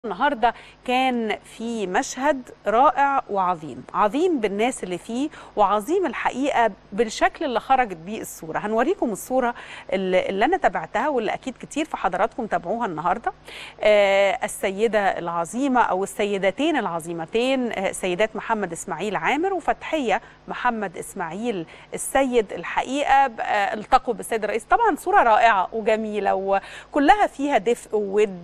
النهارده كان في مشهد رائع وعظيم عظيم بالناس اللي فيه وعظيم الحقيقه بالشكل اللي خرجت بيه الصوره هنوريكم الصوره اللي, اللي انا تابعتها واللي اكيد كتير في حضراتكم تابعوها النهارده آه السيده العظيمه او السيدتين العظيمتين آه سيدات محمد اسماعيل عامر وفتحيه محمد اسماعيل السيد الحقيقه آه التقوا بالسيد الرئيس طبعا صوره رائعه وجميله وكلها فيها دفء وود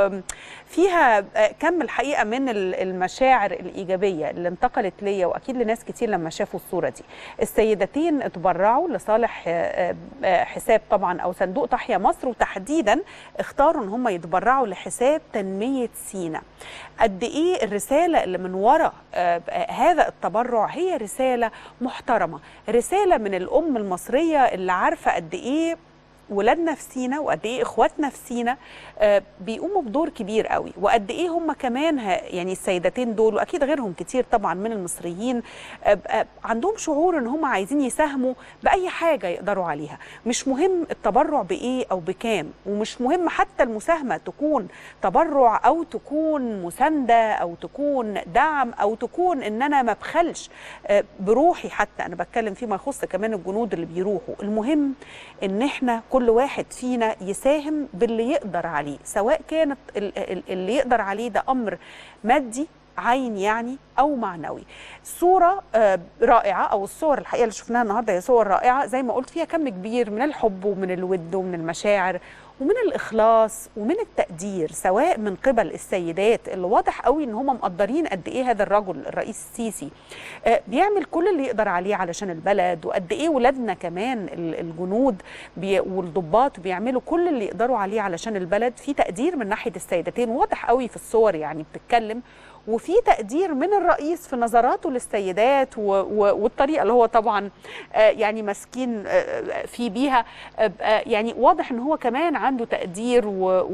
وفيها كم الحقيقه من المشاعر الايجابيه اللي انتقلت ليا واكيد لناس كتير لما شافوا الصوره دي السيدتين اتبرعوا لصالح حساب طبعا او صندوق تحيا مصر وتحديدا اختاروا ان هم يتبرعوا لحساب تنميه سينا قد ايه الرساله اللي من وراء هذا التبرع هي رساله محترمه رساله من الام المصريه اللي عارفه قد ايه ولادنا في سينا وقد ايه اخواتنا في سينا آه بيقوموا بدور كبير قوي وقد ايه هم كمان يعني السيدتين دول واكيد غيرهم كتير طبعا من المصريين آه آه عندهم شعور ان هم عايزين يساهموا باي حاجه يقدروا عليها مش مهم التبرع بايه او بكام ومش مهم حتى المساهمه تكون تبرع او تكون مسانده او تكون دعم او تكون ان انا ما بخلش بروحي حتى انا بتكلم فيما يخص كمان الجنود اللي بيروحوا المهم ان احنا كل واحد فينا يساهم باللي يقدر عليه سواء كانت اللي يقدر عليه ده امر مادي عين يعني او معنوي صوره رائعه او الصور الحقيقه اللي شفناها النهارده هي صور رائعه زي ما قلت فيها كم كبير من الحب ومن الود ومن المشاعر ومن الاخلاص ومن التقدير سواء من قبل السيدات اللي واضح قوي ان هم مقدرين قد ايه هذا الرجل الرئيس السيسي بيعمل كل اللي يقدر عليه علشان البلد وقد ايه ولادنا كمان الجنود والضباط بيعملوا كل اللي يقدروا عليه علشان البلد في تقدير من ناحيه السيدتين واضح قوي في الصور يعني بتتكلم وفي تقدير من الرئيس في نظراته للسيدات والطريقه اللي هو طبعا يعني ماسكين في بيها يعني واضح ان هو كمان عنده تقدير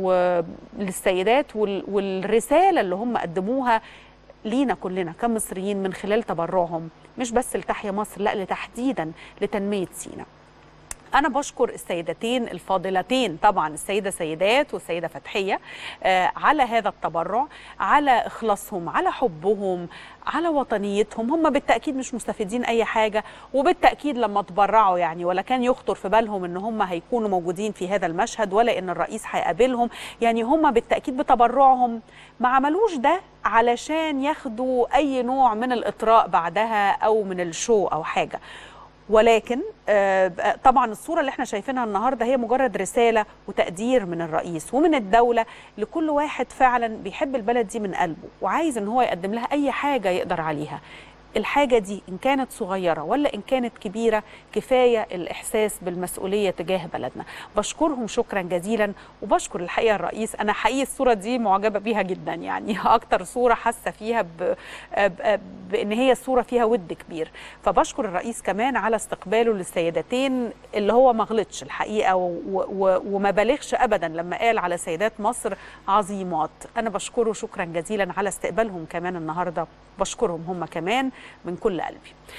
للسيدات والرساله اللي هم قدموها لينا كلنا كمصريين من خلال تبرعهم مش بس لتحيا مصر لا لتحديدا لتنميه سينا أنا بشكر السيدتين الفاضلتين طبعا السيدة سيدات والسيدة فتحية آه على هذا التبرع على إخلاصهم على حبهم على وطنيتهم هم بالتأكيد مش مستفيدين أي حاجة وبالتأكيد لما تبرعوا يعني ولا كان يخطر في بالهم إن هم هيكونوا موجودين في هذا المشهد ولا إن الرئيس هيقابلهم يعني هم بالتأكيد بتبرعهم ما عملوش ده علشان ياخدوا أي نوع من الإطراء بعدها أو من الشو أو حاجة ولكن طبعا الصورة اللي احنا شايفينها النهاردة هي مجرد رسالة وتقدير من الرئيس ومن الدولة لكل واحد فعلا بيحب البلد دي من قلبه وعايز ان هو يقدم لها اي حاجة يقدر عليها الحاجة دي إن كانت صغيرة ولا إن كانت كبيرة كفاية الإحساس بالمسؤولية تجاه بلدنا بشكرهم شكرا جزيلا وبشكر الحقيقة الرئيس أنا حقيقي الصورة دي معجبة بيها جدا يعني أكتر صورة حاسة فيها ب... ب... بأن هي الصورة فيها ود كبير فبشكر الرئيس كمان على استقباله للسيدتين اللي هو ما غلطش الحقيقة و... و... وما بالغش أبدا لما قال على سيدات مصر عظيمات أنا بشكره شكرا جزيلا على استقبالهم كمان النهاردة بشكرهم هم كمان من كل قلبي